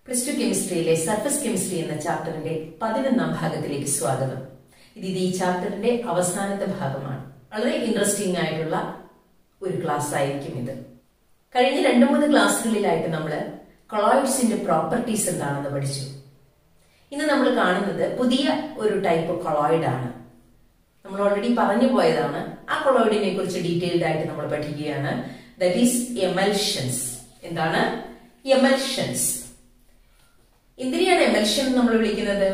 Plus two കെമിസ്ട്രിയിലെ surface chemistry എന്ന ചാപ്റ്ററിന്റെ പതിനൊന്നാം ഭാഗത്തിലേക്ക് സ്വാഗതം ഇത് ഇത് ഈ ചാപ്റ്ററിന്റെ അവസാനത്തെ ഭാഗമാണ് വളരെ ഇൻട്രസ്റ്റിംഗ് ആയിട്ടുള്ള ഒരു ക്ലാസ് ആയിരിക്കും ഇത് കഴിഞ്ഞ രണ്ടു മൂന്ന് ക്ലാസ്സുകളിലായിട്ട് നമ്മൾ കൊളോയിഡ്സിന്റെ പ്രോപ്പർട്ടീസ് എന്താണെന്ന് പഠിച്ചു ഇന്ന് നമ്മൾ കാണുന്നത് പുതിയ ഒരു ടൈപ്പ് കൊളോയിഡ് ആണ് നമ്മൾ ഓൾറെഡി പറഞ്ഞു പോയതാണ് ആ കൊളോയിഡിനെ കുറിച്ച് ഡീറ്റെയിൽഡ് ആയിട്ട് നമ്മൾ പഠിക്കുകയാണ് ദറ്റ് ഈസ് എമൽഷൻസ് എന്താണ് എമൽഷൻസ് എന്തിനെയാണ് എമൽഷൻ നമ്മൾ വിളിക്കുന്നത്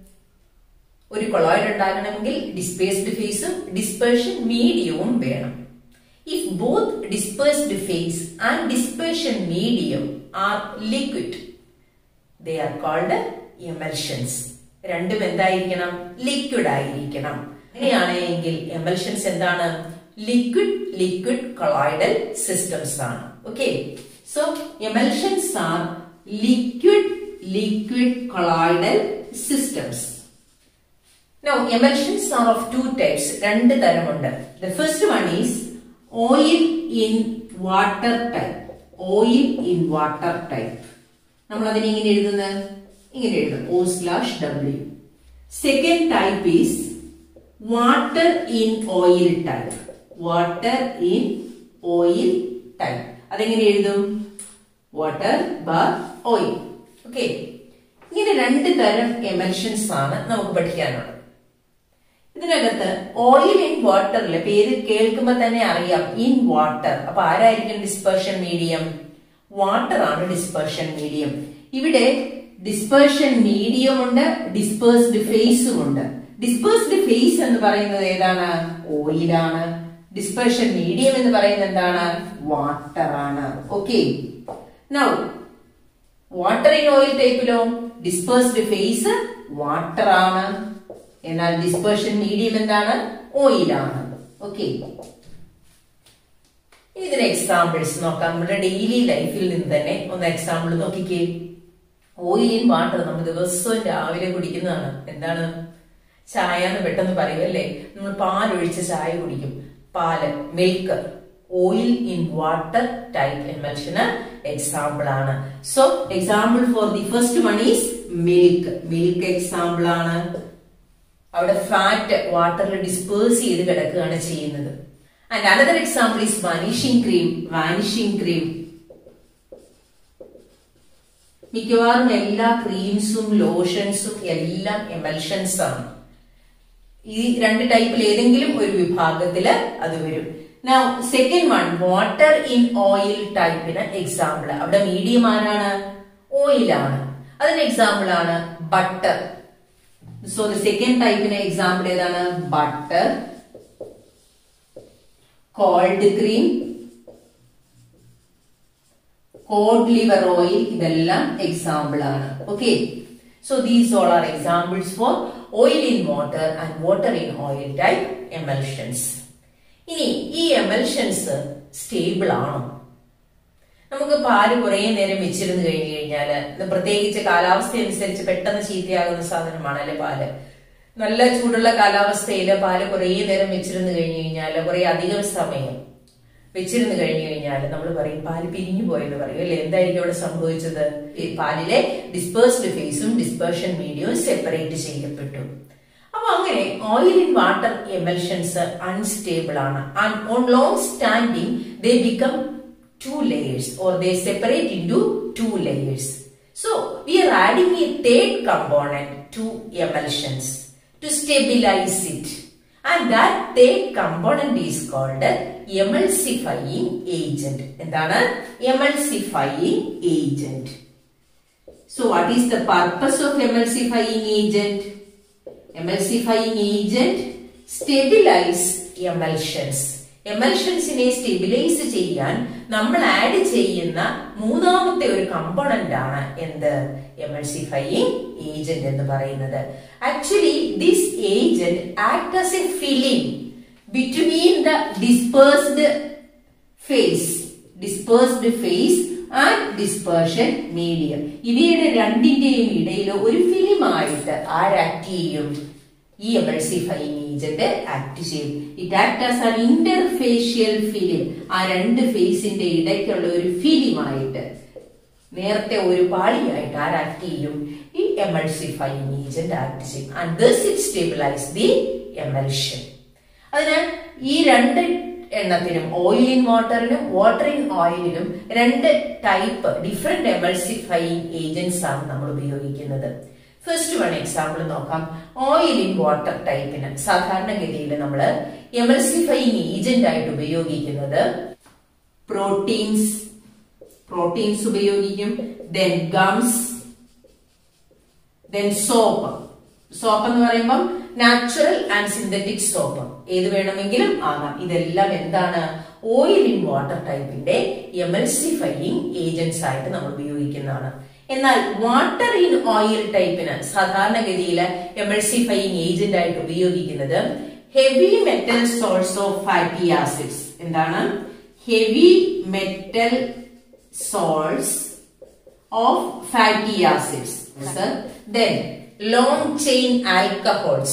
ഒരു കൊളോയിഡ് ഉണ്ടാകണമെങ്കിൽ ഡിസ്പേസ്ഡ് ഫേസും ഡിസ്പേർഷൻ മീഡിയവും വേണം if both dispersed phase and dispersion medium are liquid they are called emulsions രണ്ടും എന്തായിരിക്കണം ലിക്വിഡ് ആയിരിക്കണം അങ്ങനെയാണ് എങ്കിൽ എമൽഷൻസ് എന്താണ് ലിക്വിഡ് ലിക്വിഡ് കൊളോയിഡൽ സിസ്റ്റംസ് ആണ് okay so emulsions are liquid liquid colloidal systems Now, emulsions are of two types. രണ്ട് തരമുണ്ട് The first one is oil in water type. Oil in water type. നമ്മൾ അതിനെ ഇങ്ങനെ എഴുതുന്നത് ഇങ്ങനെ എഴുതും O slash W second type is water in oil type water in oil type അതെങ്ങനെ എഴുതും water bar oil okay ഇങ്ങനെ രണ്ട് തരം എമൽഷൻസ് ആണ് നമുക്ക് പഠിക്കാനുള്ളത് ഇതിനകത്ത് ഓയിൽ ഇൻ വാട്ടറിലെ പേര് കേൾക്കുമ്പോൾ തന്നെ അറിയാം ഇൻ വാട്ടർ അപ്പൊ ആരായിരിക്കും ഡിസ്പേർഷൻ മീഡിയം വാട്ടർ ആണ് ഡിസ്പേർഷൻ മീഡിയം ഇവിടെ ഡിസ്പേർഷൻ മീഡിയം ഉണ്ട് ഡിസ്പേഴ്സ്ഡ് ഫേസും ഉണ്ട് ഡിസ്പേഴ്സ്ഡ് ഫേസ് എന്ന് പറയുന്നത് ഏതാണ് ഓയിലാണ് ഡിസ്പേർഷൻ മീഡിയം എന്ന് പറയുന്നത് എന്താണ് വാട്ടർ ആണ് okay now water in oil ടൈപ്പിലോ ഡിസ്പേഴ്സ്ഡ് ഫേസ് വാട്ടർ ആണ് എന്നാൽ ഡിസ്പേർഷൻ മീഡിയം എന്താണ് ഓയിലാണ് ഓക്കെ ഇതിന് എക്സാമ്പിൾസ് നോക്കാം നമ്മുടെ ഡെയിലി ലൈഫിൽ നിന്ന് തന്നെ ഒന്ന് എക്സാമ്പിൾ നോക്കിക്കേ ഓയിൽ ഇൻ വാട്ടർ നമ്മൾ ദിവസവും രാവിലെ കുടിക്കുന്നതാണ് എന്താണ് ചായ എന്ന് പെട്ടെന്ന് പറയുമല്ലേ നമ്മൾ പാലൊഴിച്ച് ചായ കുടിക്കും പാല് milk oil in water type എമൽഷന് എക്സാമ്പിൾ ആണ് so example for the first one is milk milk example ആണ് അവിടെ ഫാറ്റ് വാട്ടറിൽ ഡിസ്പേഴ്സ് ചെയ്ത് കിടക്കുകയാണ് ചെയ്യുന്നത് and another example is vanishing cream vanishing cream മിക്കവാറും എല്ലാ ക്രീംസും ലോഷൻസും എല്ലാം എമൽഷൻസ് ആണ് ഈ രണ്ട് ടൈപ്പിൽ ഏതെങ്കിലും ഒരു വിഭാഗത്തില് അത് വരും now second one water in oil ടൈപ്പിന് എക്സാമ്പിൾ അവിടെ മീഡിയം ആരാണ് ഓയിലാണ് അതിന് എക്സാമ്പിൾ ആണ് ബട്ടർ സോ ദ സെക്കൻഡ് ടൈപ്പിന് എക്സാമ്പിൾ ഏതാണ് butter cold cream cod liver oil ഇതെല്ലാം എക്സാമ്പിൾ ആണ് okay so these all are examples for oil in water and water in oil type emulsions ഇനി ഈ എമൽഷൻസ് സ്റ്റേബിൾ ആണോ നമുക്ക് പാല് കുറെ നേരം വെച്ചിരുന്ന് കഴിഞ്ഞു കഴിഞ്ഞാല് പ്രത്യേകിച്ച് കാലാവസ്ഥ അനുസരിച്ച് പെട്ടെന്ന് ചീത്തയാകുന്ന സാധനമാണല്ലേ പാല് നല്ല ചൂടുള്ള കാലാവസ്ഥയിൽ പാല് കുറെ നേരം വെച്ചിരുന്ന് കഴിഞ്ഞു കഴിഞ്ഞാല് കുറെ അധികം സമയം വെച്ചിരുന്ന് കഴിഞ്ഞു കഴിഞ്ഞാൽ നമ്മൾ പറയും പാല് പിരിഞ്ഞു പോയെന്ന് പറയും അല്ലെ എന്തായിരിക്കും അവിടെ സംഭവിച്ചത് ഈ പാലിലെ ഡിസ്പേഴ്സ്ഡ് ഫേസും ഡിസ്പേർഷൻ മീഡിയവും സെപ്പറേറ്റ് ചെയ്യപ്പെട്ടു അപ്പൊ അങ്ങനെ oil in water emulsions unstable ആണ് on long standing they become two layers or they separate into two layers. So we are adding a third component to emulsions to stabilize it and that third component is called emulsifying agent. എന്താണ് emulsifying agent. So what is the purpose of emulsifying agent? Emulsifying agent stabilize emulsions. എമൽഷൻസിനെ stabilise ചെയ്യാൻ നമ്മൾ add ചെയ്യുന്ന മൂന്നാമത്തെ ഒരു component ആണ് എന്ത് എമൾസിഫൈയിങ് agent എന്ന് പറയുന്നത് actually this agent act as a film between the dispersed phase dispersed phase and dispersion medium ഇവയുടെ രണ്ടിന്റെയും ഇടയിൽ ഒരു ഫിലിമായിട്ട് ആരാക്ട് ചെയ്യും ഈ എമൾസിഫൈങ് ഏജന്റ് ആക്ട് ചെയ്യും it act as an interfacial film ആ രണ്ട് ഫേസിന്റെ ഇടയ്ക്കുള്ള ഒരു ഫിലിമായിട്ട് നേരത്തെ ഒരു പാളിയായിട്ട് ആര് ആക്ട് ചെയ്യും ഈ എമൾസിഫൈങ് ഏജന്റ് ആക്ട് ചെയ്യും and this it stabilise the emulsion അതിനാൽ ഈ രണ്ട് എണ്ണത്തിനും ഓയിൽ ഇൻ വാട്ടറിനും വാട്ടർ ഇൻ ഓയിലിനും രണ്ട് ടൈപ്പ് ഡിഫറെന്റ് എമൾസിഫൈങ് ഏജന്റ്സ് ആണ് നമ്മൾ ഉപയോഗിക്കുന്നത് ഫസ്റ്റ് വൺ എക്സാമ്പിൾ നോക്കാം ഓയിൽ ഇൻ വാട്ടർ ടൈപ്പിന് സാധാരണഗതിയിൽ നമ്മൾ എമൾസിഫൈങ് ഏജന്റ് ആയിട്ട് ഉപയോഗിക്കുന്നത് പ്രോട്ടീൻസ് പ്രോട്ടീൻസ് ഉപയോഗിക്കും then gums then soap soap എന്ന് പറയുമ്പം നാച്ചുറൽ ആൻഡ് സിന്തറ്റിക് സോപ്പ് ഏത് വേണമെങ്കിലും ആകാം ഇതെല്ലാം എന്താണ് ഓയിൽ ഇൻ വാട്ടർ ടൈപ്പിന്റെ എമൽസിഫൈയിങ് ഏജന്റ്സ് ആയിട്ട് നമ്മൾ ഉപയോഗിക്കുന്നതാണ് എന്നാൽ വാട്ടർ ഇൻ ഓയിൽ ടൈപ്പിന് സാധാരണഗതിയിൽ എമൽസിഫൈയിങ് ഏജന്റ് ആയിട്ട് ഉപയോഗിക്കുന്നത് heavy metal salts of fatty acids എന്താണ് heavy metal salts of fatty acids. Sir. Then long chain alcohols.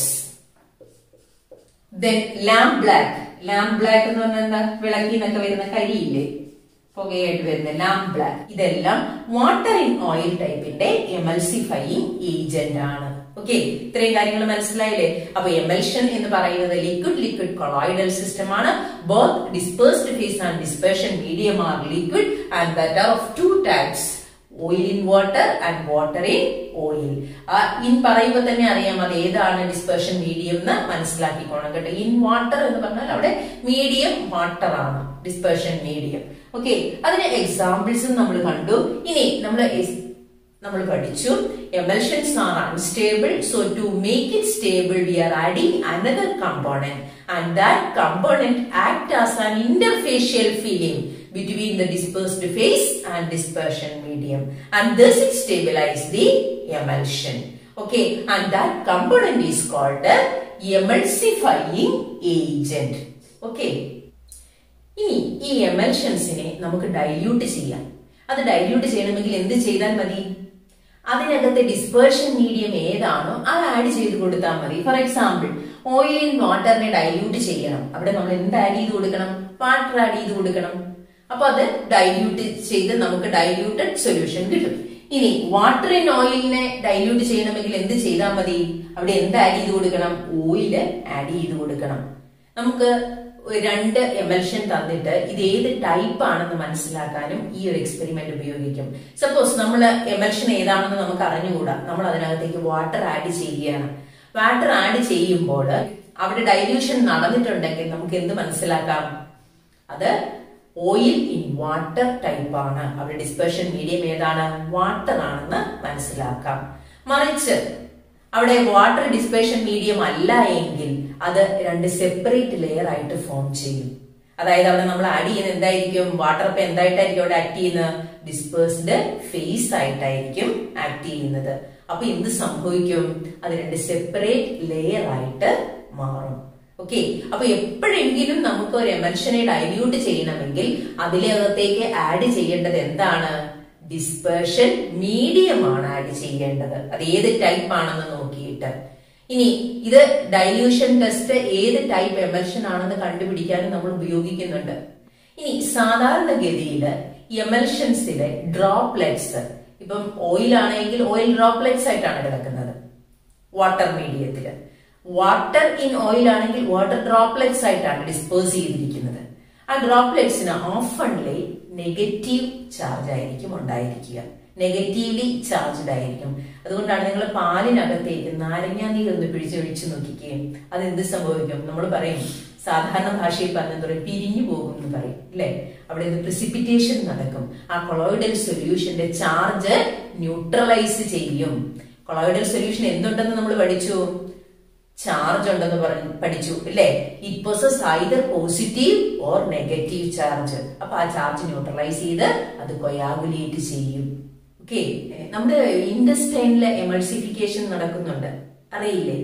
Then lamp black. lamp black എന്ന് പറഞ്ഞാൽ എന്താ വിളക്കിൽ നിന്നൊക്കെ വരുന്ന കരിയില്ലേ പുകയായിട്ട് വരുന്ന ലാംപ് ബ്ലാക്ക് ഇതെല്ലാം വാട്ടർ ഇൻ ഓയിൽ ടൈപ്പിന്റെ എമൽസിഫൈയിങ് ഏജന്റ് ആണ് ഓക്കെ ഇത്രയും കാര്യങ്ങൾ മനസ്സിലായില്ലേ അപ്പൊ എമൽഷൻ എന്ന് പറയുന്നത് ലിക്വിഡ് ലിക്വിഡ് കൊളോയിഡൽ സിസ്റ്റം ആണ് both dispersed phase and dispersion medium are liquid and that are of two types oil in water and water in oil in പറയുമ്പോൾ തന്നെ അറിയാം അത് ഏതാണ് ഡിസ്പേർഷൻ മീഡിയം എന്ന് മനസ്സിലാക്കിക്കോണം കേട്ടോ ഇൻ വാട്ടർ എന്ന് പറഞ്ഞാൽ അവിടെ മീഡിയം വാട്ടർ ആണ് ഡിസ്പേർഷൻ മീഡിയം ഓക്കെ അതിന് എക്സാമ്പിൾസും നമ്മൾ കണ്ടു ഇനി നമ്മൾ നമ്മൾ പഠിച്ചു emulsions are unstable so to make it stable we are adding another component and that component act as an interfacial film between the dispersed phase and dispersion medium and thus it stabilize the emulsion okay and that component is called the emulsifying agent okay ഇനി ഈ എമൽഷൻസിനെ നമുക്ക് dilute ചെയ്യാം അത് dilute ചെയ്യണമെങ്കിൽ എന്ത് ചെയ്താൽ മതി അതിനകത്തെ ഡിസ്പേർഷൻ മീഡിയം ഏതാണോ അത് ആഡ് ചെയ്ത് കൊടുത്താൽ മതി ഫോർ എക്സാമ്പിൾ ഓയിൽ ഇൻ വാട്ടറിനെ ഡൈല്യൂട്ട് ചെയ്യണം അവിടെ നമ്മൾ എന്ത് ആഡ് ചെയ്ത് കൊടുക്കണം വാട്ടർ ആഡ് ചെയ്ത് കൊടുക്കണം അപ്പൊ അത് ഡൈല്യൂട്ട് ചെയ്ത് നമുക്ക് ഡൈല്യൂട്ടഡ് സൊല്യൂഷൻ കിട്ടും ഇനി വാട്ടർ ഇൻ ഓയിലിനെ ഡൈല്യൂട്ട് ചെയ്യണമെങ്കിൽ എന്ത് ചെയ്താൽ മതി അവിടെ എന്ത് ആഡ് ചെയ്ത് കൊടുക്കണം ഓയില് ആഡ് ചെയ്ത് കൊടുക്കണം നമുക്ക് രണ്ട് എമൽഷൻ തന്നിട്ട് ഇത് ഏത് ടൈപ്പ് ആണെന്ന് മനസ്സിലാക്കാനും ഈ ഒരു എക്സ്പെരിമെന്റ് ഉപയോഗിക്കും സപ്പോസ് നമ്മൾ എമൽഷൻ ഏതാണെന്ന് നമുക്ക് അറിഞ്ഞുകൂടാ നമ്മൾ അതിനകത്തേക്ക് വാട്ടർ ആഡ് ചെയ്യുകയാണ് വാട്ടർ ആഡ് ചെയ്യുമ്പോൾ അവിടെ ഡൈല്യൂഷൻ നടന്നിട്ടുണ്ടെങ്കിൽ നമുക്ക് എന്ത് മനസ്സിലാക്കാം അത് ഓയിൽ ഇൻ വാട്ടർ ടൈപ്പ് ആണ് അവിടെ ഡിസ്പേർഷൻ മീഡിയം ഏതാണ് വാട്ടർ ആണെന്ന് മനസ്സിലാക്കാം മറിച്ച് അവിടെ വാട്ടർ ഡിസ്പേർഷൻ മീഡിയം അല്ല എങ്കിൽ അത് രണ്ട് സെപ്പറേറ്റ് ലെയർ ആയിട്ട് ഫോം ചെയ്യും അതായത് അവിടെ നമ്മൾ ആഡ് ചെയ്യുന്ന എന്തായിരിക്കും വാട്ടർ ഇപ്പൊ എന്തായിട്ടായിരിക്കും അവിടെ ആക്ട് ചെയ്യുന്നത് ഡിസ്പേഴ്സ്ഡ് ഫേസ് ആയിട്ടായിരിക്കും ആക്ട് ചെയ്യുന്നത് അപ്പൊ എന്ത് സംഭവിക്കും അത് രണ്ട് സെപ്പറേറ്റ് ലെയർ ആയിട്ട് മാറും ഓക്കെ അപ്പൊ എപ്പോഴെങ്കിലും നമുക്ക് ഒരു എമൽഷനെ ഡൈല്യൂട്ട് ചെയ്യണമെങ്കിൽ അതിലകത്തേക്ക് ആഡ് ചെയ്യേണ്ടത് എന്താണ് ഡിസ്പേർഷൻ മീഡിയം ആണ് ആഡ് ചെയ്യേണ്ടത് അത് ഏത് ടൈപ്പ് ആണെന്ന് നോക്കിയിട്ട് ഇനി ഇത് ഡൈല്യൂഷൻ ടെസ്റ്റ് ഏത് ടൈപ്പ് എമൽഷൻ ആണെന്ന് കണ്ടുപിടിക്കാനും നമ്മൾ ഉപയോഗിക്കുന്നുണ്ട് ഇനി സാധാരണഗതിയിൽ എമൽഷൻസിലെ ഡ്രോപ്ലെറ്റ്സ് ഇപ്പം ഓയിൽ ആണെങ്കിൽ ഓയിൽ ഡ്രോപ്ലെറ്റ്സ് ആയിട്ടാണ് കിടക്കുന്നത് വാട്ടർ മീഡിയത്തില് വാട്ടർ ഇൻ ഓയിൽ ആണെങ്കിൽ വാട്ടർ ഡ്രോപ്ലെറ്റ്സ് ആയിട്ടാണ് ഡിസ്പോസ് ചെയ്തിരിക്കുന്നത് ആ ഡ്രോപ്ലെറ്റ്സിന് ഓഫൺലി നെഗറ്റീവ് ചാർജ് ആയിരിക്കും ഉണ്ടായിരിക്കുക നെഗറ്റീവ്ലി ചാർജ്ഡ് ആയിരിക്കും അതുകൊണ്ടാണ് നിങ്ങൾ പാലിനകത്തേക്ക് നാരങ്ങാ നീര് ഒന്ന് പിടിച്ചൊഴിച്ച് നോക്കിക്കുകയും അത് എന്ത് സംഭവിക്കും നമ്മൾ പറയും സാധാരണ ഭാഷയിൽ പറഞ്ഞത് പറയും പിരിഞ്ഞു പോകും എന്ന് പറയും അല്ലെ അവിടെ ഇത് പ്രിസിപ്പിറ്റേഷൻ നടക്കും ആ കൊളോയിഡൽ സൊല്യൂഷന്റെ ചാർജ് ന്യൂട്രലൈസ് ചെയ്യും കൊളോയിഡൽ സൊല്യൂഷൻ എന്തുണ്ടെന്ന് നമ്മൾ പഠിച്ചു ചാർജ് ഉണ്ടെന്ന് പറഞ്ഞു പഠിച്ചു അല്ലേ it possess either positive or negative charge അപ്പൊ ആ ചാർജ് ന്യൂട്രലൈസ് ചെയ്ത് അത് കൊയാഗുലേറ്റ് ചെയ്യും ഓക്കെ നമ്മുടെ ഇൻഡസ്റ്റൈനിലെ എമൾസിഫിക്കേഷൻ നടക്കുന്നുണ്ട് അറിയില്ലേ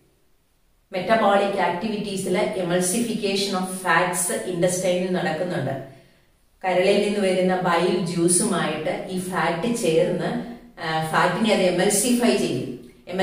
മെറ്റബോളിക് ആക്ടിവിറ്റീസിലെ എമൾസിഫിക്കേഷൻ ഓഫ് ഫാറ്റ്സ് ഇൻഡസ്റ്റൈനിൽ നടക്കുന്നുണ്ട് കരളിൽ നിന്ന് വരുന്ന ബൈൽ ജ്യൂസുമായിട്ട് ഈ ഫാറ്റ് ചേർന്ന് ഫാറ്റിനെ അത് എമൽസിഫൈ ചെയ്യും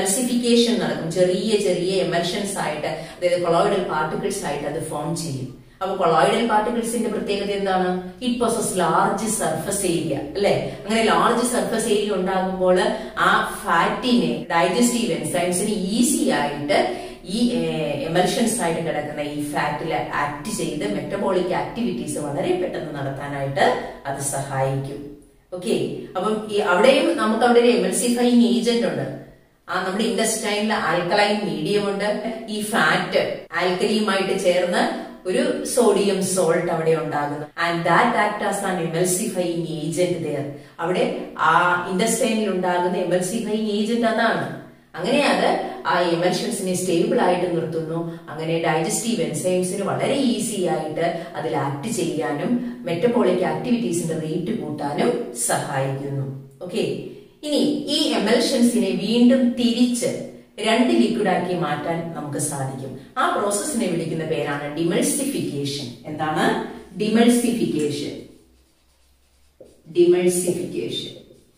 എമൽസിഫിക്കേഷൻ നടക്കും ചെറിയ ചെറിയ എമൽഷൻസ് ആയിട്ട് അതായത് കൊളോയിഡൽ പാർട്ടിക്കിൾസ് ആയിട്ട് അത് ഫോം ചെയ്യും അപ്പൊ കൊളോയിഡൽ പാർട്ടിക്കിൾസിന്റെ പ്രത്യേകത എന്താണ് it possess large surface area അല്ലെ അങ്ങനെ ലാർജ് സർഫസ് ഏരിയ ഉണ്ടാകുമ്പോൾ ആ ഫാറ്റിനെ ഡൈജസ്റ്റീവ് എൻസൈംസിന് ഈസി ആയിട്ട് ഈ എമൽഷൻസ് ആയിട്ട് കിടക്കുന്ന ഈ ഫാറ്റിൽ ആക്ട് ചെയ്ത് മെറ്റബോളിക് ആക്ടിവിറ്റീസ് വളരെ പെട്ടെന്ന് നടത്താനായിട്ട് അത് സഹായിക്കും ഓക്കെ അപ്പം ഈ അവിടെയും നമുക്ക് അവിടെ ഒരു എമൽസിഫൈങ് ഏജന്റ് ഉണ്ട് ആ നമ്മുടെ ഇൻഡസ്റ്റൈനിൽ ആൽക്കലൈൻ മീഡിയം ഉണ്ട് ഈ ഫാറ്റ് ആൽക്കലിയുമായിട്ട് ചേർന്ന് ഒരു സോഡിയം സോൾട്ട് അവിടെ ഉണ്ടാകുന്നു and that act as an emulsifying agent there അവിടെ ആ ഇൻഡസ്റ്റൈനിൽ ഉണ്ടാകുന്ന എമൽസിഫൈങ് ഏജന്റ് അതാണ് അങ്ങനെ അത് ആ എമൽഷൻസിനെ സ്റ്റേബിൾ ആയിട്ട് നിർത്തുന്നു അങ്ങനെ ഡൈജസ്റ്റീവ് എൻസൈംസിന് വളരെ ഈസി ആയിട്ട് അതിൽ ആക്ട് ചെയ്യാനും മെറ്റബോളിക് ആക്ടിവിറ്റീസിന്റെ റേറ്റ് കൂട്ടാനും സഹായിക്കുന്നു ഓക്കെ ഇനി ഈ എമൽഷൻസിനെ വീണ്ടും തിരിച്ച് രണ്ട് ലിക്വിഡാക്കി മാറ്റാൻ നമുക്ക് സാധിക്കും ആ പ്രോസസ്സിനെ വിളിക്കുന്ന പേരാണ് ഡിമൾസിഫിക്കേഷൻ എന്താണ് ഡിമൾസിഫിക്കേഷൻ ഡിമൾസിഫിക്കേഷൻ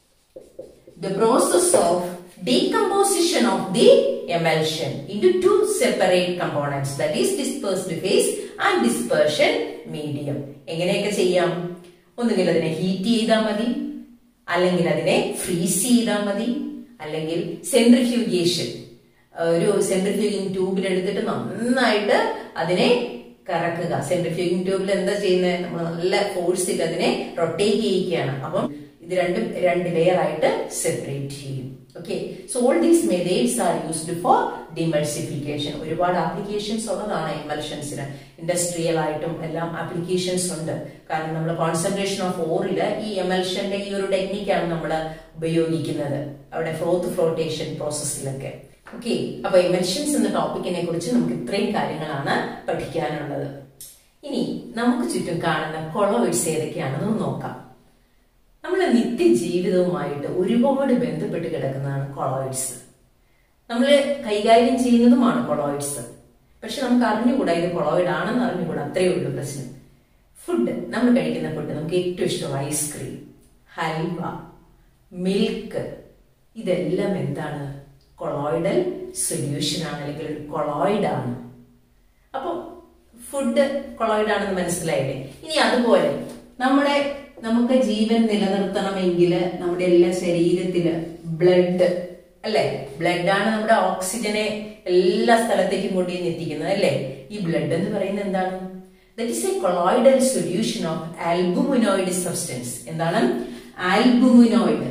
the process of decomposition of the emulsion into two separate components that is dispersed phase and dispersion medium എങ്ങനെയൊക്കെ ചെയ്യാം ഒന്നുകിൽ അതിനെ ഹീറ്റ് ചെയ്താൽ മതി അല്ലെങ്കിൽ അതിനെ ഫ്രീസ് ചെയ്താൽ മതി അല്ലെങ്കിൽ സെൻട്രിഫ്യൂഗേഷൻ ഒരു സെൻട്രിഫ്യൂഗിങ് ട്യൂബിൽ എടുത്തിട്ട് നന്നായിട്ട് അതിനെ കറക്കുക സെൻട്രിഫ്യൂഗിങ് ട്യൂബിൽ എന്താ ചെയ്യുന്നത് നമ്മൾ നല്ല ഫോഴ്സിൽ അതിനെ റൊട്ടേറ്റ് ചെയ്യിക്കുകയാണ് അപ്പം ഇത് രണ്ടും രണ്ട് ലെയർ ആയിട്ട് സെപ്പറേറ്റ് ചെയ്യും okay so all these methods are used for demulsification ഒരുപാട് ആപ്ലിക്കേഷൻസ് ഉള്ളതാണ് എമൽഷൻസിന് ഇൻഡസ്ട്രിയൽ ആയിട്ടും എല്ലാം ആപ്ലിക്കേഷൻസ് ഉണ്ട് കാരണം നമ്മൾ കോൺസെൻട്രേഷൻ ഓഫ് ഓറില് ഈ എമൽഷന്റെ ഈ ഒരു ടെക്നിക്കാണ് നമ്മൾ ഉപയോഗിക്കുന്നത് അവിടെ ഫ്ലോത്ത് ഫ്ലോട്ടേഷൻ പ്രോസസ്സിലൊക്കെ ഓക്കെ അപ്പൊ എമൽഷൻസ് എന്ന ടോപ്പിക്കിനെ കുറിച്ച് നമുക്ക് ഇത്രയും കാര്യങ്ങളാണ് പഠിക്കാനുള്ളത് ഇനി നമുക്ക് ചുറ്റും കാണുന്ന കൊളോയിഡ്സ് ഏതൊക്കെയാണെന്ന് നോക്കാം നമ്മുടെ നിത്യജീവിതവുമായിട്ട് ഒരുപാട് ബന്ധപ്പെട്ട് കിടക്കുന്നതാണ് കൊളോയിഡ്സ് നമ്മൾ കൈകാര്യം ചെയ്യുന്നതുമാണ് കൊളോയിഡ്സ് പക്ഷെ നമുക്ക് അറിഞ്ഞുകൂടാ ഇത് കൊളോയിഡ് ആണെന്ന് അറിഞ്ഞുകൂടാ അത്രയേ ഉള്ളൂ പ്രശ്നം ഫുഡ് നമ്മൾ കഴിക്കുന്ന ഫുഡ് നമുക്ക് ഏറ്റവും ഇഷ്ടം ഐസ്ക്രീം ഹൽവ മിൽക്ക് ഇതെല്ലാം എന്താണ് കൊളോയിഡൽ സൊല്യൂഷൻ ആണ് അല്ലെങ്കിൽ ഒരു കൊളോയിഡ് ആണ് അപ്പം ഫുഡ് കൊളോയിഡ് ആണെന്ന് മനസ്സിലായില്ലേ ഇനി അതുപോലെ നമ്മുടെ നമുക്ക് ജീവൻ നിലനിർത്തണമെങ്കിൽ നമ്മുടെ എല്ലാ ശരീരത്തില് ബ്ലഡ് അല്ലെ ബ്ലഡ് ആണ് നമ്മുടെ ഓക്സിജനെ എല്ലാ സ്ഥലത്തേക്കും കൊണ്ടുവന്ന് എത്തിക്കുന്നത് അല്ലെ ഈ ബ്ലഡ് എന്ന് പറയുന്നത് എന്താണ് that is a colloidal solution of albuminoid substance എന്താണ് ആൽബുമിനോയിഡ്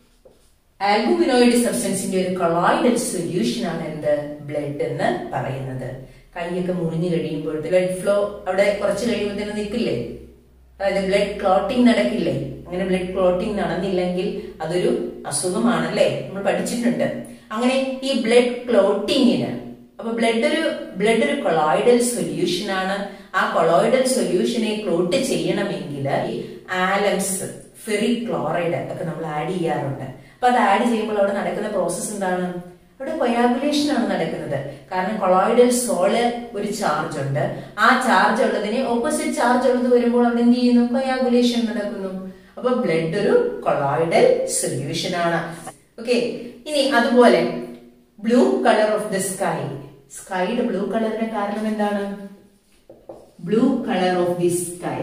ആൽബുമിനോയിഡ് സബ്സ്റ്റൻസിന്റെ ഒരു കൊളോയിഡൽ സൊല്യൂഷൻ ആണ് എന്ത് ബ്ലഡ് എന്ന് പറയുന്നത് കൈയൊക്കെ മുറിഞ്ഞു കഴിയുമ്പോഴത്തെ ബ്ലഡ് ഫ്ലോ അവിടെ കുറച്ച് കഴിയുമ്പോഴത്തേന് നിൽക്കില്ലേ അതായത് ബ്ലഡ് ക്ലോട്ടിംഗ് നടക്കില്ലേ അങ്ങനെ ബ്ലഡ് ക്ലോട്ടിംഗ് നടന്നില്ലെങ്കിൽ അതൊരു അസുഖമാണല്ലേ നമ്മൾ പഠിച്ചിട്ടുണ്ട് അങ്ങനെ ഈ ബ്ലഡ് ക്ലോട്ടിങ്ങിന് അപ്പൊ ബ്ലഡ് ഒരു ബ്ലഡ് ഒരു കൊളോയിഡൽ സൊല്യൂഷൻ ആണ് ആ കൊളോയിഡൽ സൊല്യൂഷനെ ക്ലോട്ട് ചെയ്യണമെങ്കിൽ ആലംസ് ഫെറിക് ക്ലോറൈഡ് ഒക്കെ നമ്മൾ ആഡ് ചെയ്യാറുണ്ട് അപ്പൊ അത് ആഡ് ചെയ്യുമ്പോൾ അവിടെ നടക്കുന്ന പ്രോസസ്സ് എന്താണ് അവിടെ കൊയാഗുലേഷൻ ആണ് നടക്കുന്നത് കാരണം കൊളോയിഡൽ സോള് ഒരു ചാർജ് ഉണ്ട് ആ ചാർജ് ഉള്ളതിനെ ഓപ്പോസിറ്റ് ചാർജ് ഉള്ളത് വരുമ്പോൾ അവിടെ എന്ത് ചെയ്യുന്നു കൊയാഗുലേഷൻ നടക്കുന്നു അപ്പൊ ബ്ലഡ് ഒരു കൊളോയിഡൽ സൊല്യൂഷൻ ആണ് ഓക്കെ ഇനി അതുപോലെ blue colour of the sky സ്കൈയുടെ ബ്ലൂ കളറിന്റെ കാരണം എന്താണ് blue colour of the sky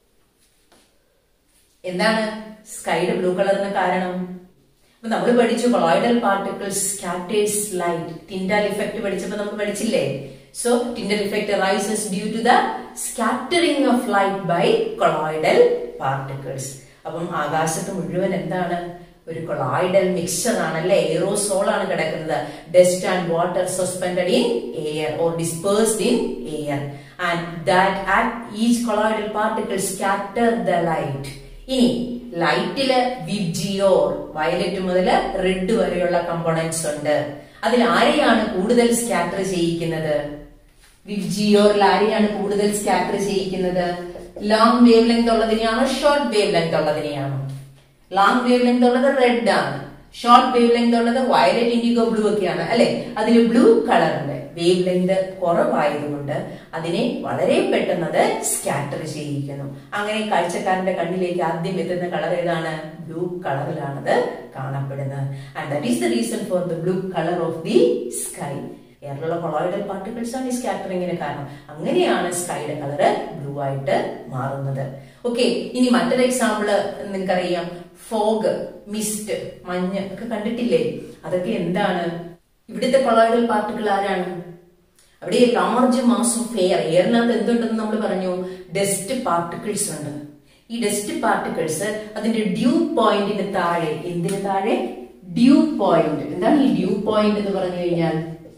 എന്താണ് സ്കൈയുടെ ബ്ലൂ കളറിന് കാരണം അപ്പൊ നമ്മൾ പഠിച്ചു colloidal particles scatters light Tyndall effect പഠിച്ചപ്പോൾ നമ്മൾ പഠിച്ചില്ലേ so Tyndall effect arises due to the scattering of light by colloidal particles അപ്പം ആകാശത്ത് മുഴുവൻ എന്താണ് ഒരു കൊളോയിഡൽ മിക്സ്ചർ ആണല്ലേ എയറോസോൾ ആണ് കിടക്കുന്നത് dust and water suspended in air or dispersed in air and that at each colloidal particle scatter the light ഇനി ലൈറ്റില് വിബ്ജിയോർ വയലറ്റ് മുതൽ റെഡ് വരെയുള്ള കമ്പോണൻസ് ഉണ്ട് അതിൽ ആരെയാണ് കൂടുതൽ സ്കാറ്റർ ചെയ്യിക്കുന്നത് വിബ്ജിയോറിൽ ആരെയാണ് കൂടുതൽ സ്കാറ്റർ ചെയ്യിക്കുന്നത് ലോങ് വേവ് ലെങ്ത് ഉള്ളതിനെയാണോ ഷോർട്ട് വേവ് ലെങ്ത് ഉള്ളതിനെയാണോ ലോങ് വേവ് ലെങ്ത് ഉള്ളത് റെഡ് ആണ് ഷോർട്ട് വേവ് ലെങ്ത് ഉള്ളത് വയലറ്റ് ഇൻഡിഗോ ബ്ലൂ ഒക്കെയാണ് അല്ലെ അതിൽ ബ്ലൂ കളറുണ്ട് വേവ് ലെങ്ത് കുറവായതുകൊണ്ട് അതിനെ വളരെ പെട്ടെന്ന് അത് സ്കാറ്റർ ചെയ്യിക്കുന്നു അങ്ങനെ കാഴ്ചക്കാരന്റെ കണ്ണിലേക്ക് ആദ്യം എത്തുന്ന കളർ ഏതാണ് ബ്ലൂ കളറിലാണത് കാണപ്പെടുന്നത് and that is the reason for the blue colour of the sky എയറിലുള്ള കൊളോയിഡൽ പാർട്ടിക്കിൾസ് ആണ് ഈ സ്കാറ്ററിങ്ങിന് കാരണം അങ്ങനെയാണ് സ്കൈയുടെ കളറ് ബ്ലൂ ആയിട്ട് മാറുന്നത് ഓക്കെ ഇനി മറ്റൊരു എക്സാമ്പിള് നിങ്ങൾക്കറിയാം ഫോഗ് മിസ്റ്റ് മഞ്ഞ് ഒക്കെ കണ്ടിട്ടില്ലേ അതൊക്കെ എന്താണ് ഇവിടുത്തെ കൊളോയിഡൽ പാർട്ടിക്കിൾ ആരാണ് അവിടെ ലാർജ് മാസ് ഓഫ് എയർ എയറിനകത്ത് എന്തുണ്ടെന്ന് നമ്മൾ പറഞ്ഞു ഡസ്റ്റ് പാർട്ടിക്കിൾസ് ഉണ്ട് ഈ ഡസ്റ്റ് പാർട്ടിക്കിൾസ് അതിന്റെ ഡ്യൂ പോയിന്റിന് താഴെ എന്തിന് താഴെ ഡ്യൂ പോയിന്റ് എന്താണ് ഈ ഡ്യൂ പോയിന്റ് എന്ന് പറഞ്ഞു കഴിഞ്ഞാൽ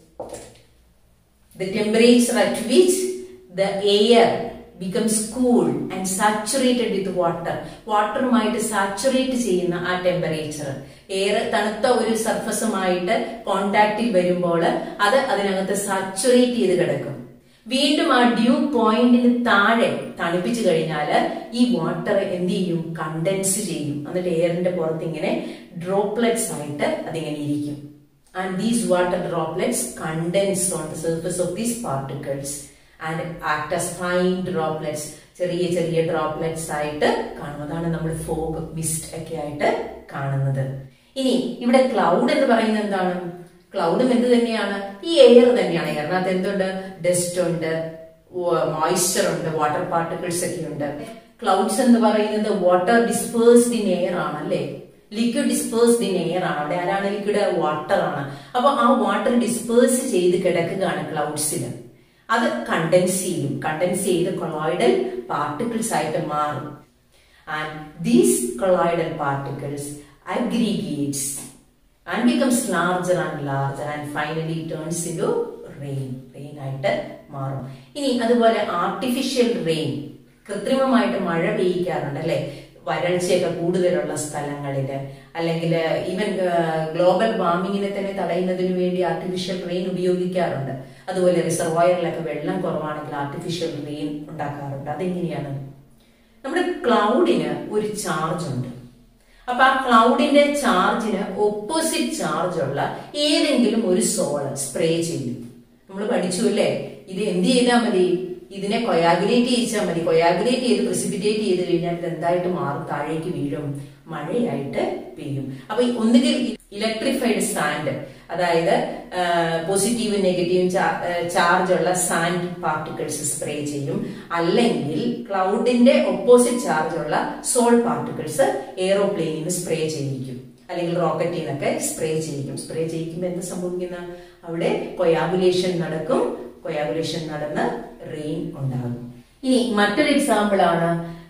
the temperature at which the air becomes cool and saturated with water വാട്ടറുമായിട്ട് സാച്ചുറേറ്റ് ചെയ്യുന്ന ആ ടെമ്പറേച്ചർ എയർ തണുത്ത ഒരു സർഫസുമായിട്ട് കോണ്ടാക്റ്റിൽ വരുമ്പോൾ അത് അതിനകത്ത് സാച്ചുറേറ്റ് ചെയ്ത് കിടക്കും വീണ്ടും ആ ഡ്യൂ പോയിന്റിന് താഴെ തണുപ്പിച്ചു കഴിഞ്ഞാൽ ഈ വാട്ടർ എന്ത് ചെയ്യും കണ്ടൻസ് ചെയ്യും എന്നിട്ട് എയറിന്റെ പുറത്ത് ഇങ്ങനെ ഡ്രോപ്ലെറ്റ്സ് ആയിട്ട് അതിങ്ങനെ ഇരിക്കും and these water droplets condense on the surface of these particles and act as fine droplets ചെറിയ ചെറിയ ഡ്രോപ്ലെറ്റ്സ് ആയിട്ട് കാണും അതാണ് നമ്മൾ ഫോഗ് മിസ്റ്റ് ഒക്കെ ആയിട്ട് കാണുന്നത് ഇനി ഇവിടെ ക്ലൗഡ് എന്ന് പറയുന്നത് എന്താണ് ക്ലൗഡും എന്ത് തന്നെയാണ് ഈ എയർ തന്നെയാണ് എയറിനകത്ത് എന്തുണ്ട് ഡസ്റ്റ് ഉണ്ട് മോയ്സ്ചർ ഉണ്ട് വാട്ടർ പാർട്ടിക്കിൾസ് ഒക്കെ ഉണ്ട് ക്ലൗഡ്സ് എന്ന് പറയുന്നത് വാട്ടർ ഡിസ്പേഴ്സ്ഡ് ഇൻ എയർ ആണ് അല്ലേ ലിക്വിഡ് ഡിസ്പേഴ്സ്ഡ് ഇൻ എയർ ആണ് അവിടെ ആരാണ് ലിക്വിഡ് വാട്ടർ ആണ് അപ്പൊ ആ വാട്ടർ ഡിസ്പേഴ്സ് ചെയ്ത് കിടക്കുകയാണ് ക്ലൗഡ്സിൽ അത് കണ്ടൻസ് ചെയ്യും കണ്ടൻസ് ചെയ്ത് കൊളോയിഡൽ പാർട്ടിക്കിൾസ് ആയിട്ട് മാറും and these colloidal particles aggregates and becomes larger and larger and finally turns in rain rain ആയിട്ട് മാറും ഇനി അതുപോലെ ആർട്ടിഫിഷ്യൽ റെയിൻ കൃത്രിമമായിട്ട് മഴ പെയ്യിക്കാറുണ്ട് അല്ലെ വരൾച്ചയൊക്കെ കൂടുതലുള്ള സ്ഥലങ്ങളിൽ അല്ലെങ്കിൽ ഈവൻ ഗ്ലോബൽ വാർമിങ്ങിനെ തന്നെ തടയുന്നതിന് വേണ്ടി ആർട്ടിഫിഷ്യൽ റെയിൻ ഉപയോഗിക്കാറുണ്ട് അതുപോലെ റിസർവോയറിലൊക്കെ വെള്ളം കുറവാണെങ്കിൽ ആർട്ടിഫിഷ്യൽ റെയിൻ ഉണ്ടാക്കാറുണ്ട് അതെങ്ങനെയാണ് നമ്മുടെ ക്ലൗഡിന് ഒരു ചാർജ് ഉണ്ട് അപ്പൊ ആ ക്ലൗഡിന്റെ ചാർജിന് ഓപ്പോസിറ്റ് ചാർജ് ഉള്ള ഏതെങ്കിലും ഒരു സോള് സ്പ്രേ ചെയ്യും നമ്മൾ പഠിച്ചു അല്ലേ ഇത് എന്ത് ചെയ്താൽ മതി ഇതിനെ കൊയാഗുലേറ്റ് ചെയ്യിച്ചാൽ മതി കൊയാഗുലേറ്റ് ചെയ്ത് പ്രിസിപ്പിറ്റേറ്റ് ചെയ്ത് കഴിഞ്ഞാൽ ഇത് എന്തായിട്ട് മാറും താഴേക്ക് വീഴും മഴയായിട്ട് പെയ്യും അപ്പൊ ഒന്നുകിൽ ഇലക്ട്രിഫൈഡ് സാൻഡ് അതായത് പോസിറ്റീവ് നെഗറ്റീവ് ചാർജ് ഉള്ള സാൻഡ് പാർട്ടിക്കിൾസ് സ്പ്രേ ചെയ്യും അല്ലെങ്കിൽ ക്ലൗഡിന്റെ ഓപ്പോസിറ്റ് ചാർജ് ഉള്ള സോൾ പാർട്ടിക്കിൾസ് എയറോപ്ലെയിനിന് സ്പ്രേ ചെയ്യിക്കും അല്ലെങ്കിൽ റോക്കറ്റിൽ നിന്നൊക്കെ സ്പ്രേ ചെയ്യിക്കും സ്പ്രേ ചെയ്യിക്കുമ്പോൾ എന്ത് സംഭവിക്കുന്ന അവിടെ കൊയാബുലേഷൻ നടക്കും കൊയാബുലേഷൻ നടന്ന് റെയിൻ ഉണ്ടാകും ഇനി മറ്റൊരു എക്സാമ്പിൾ ആണ്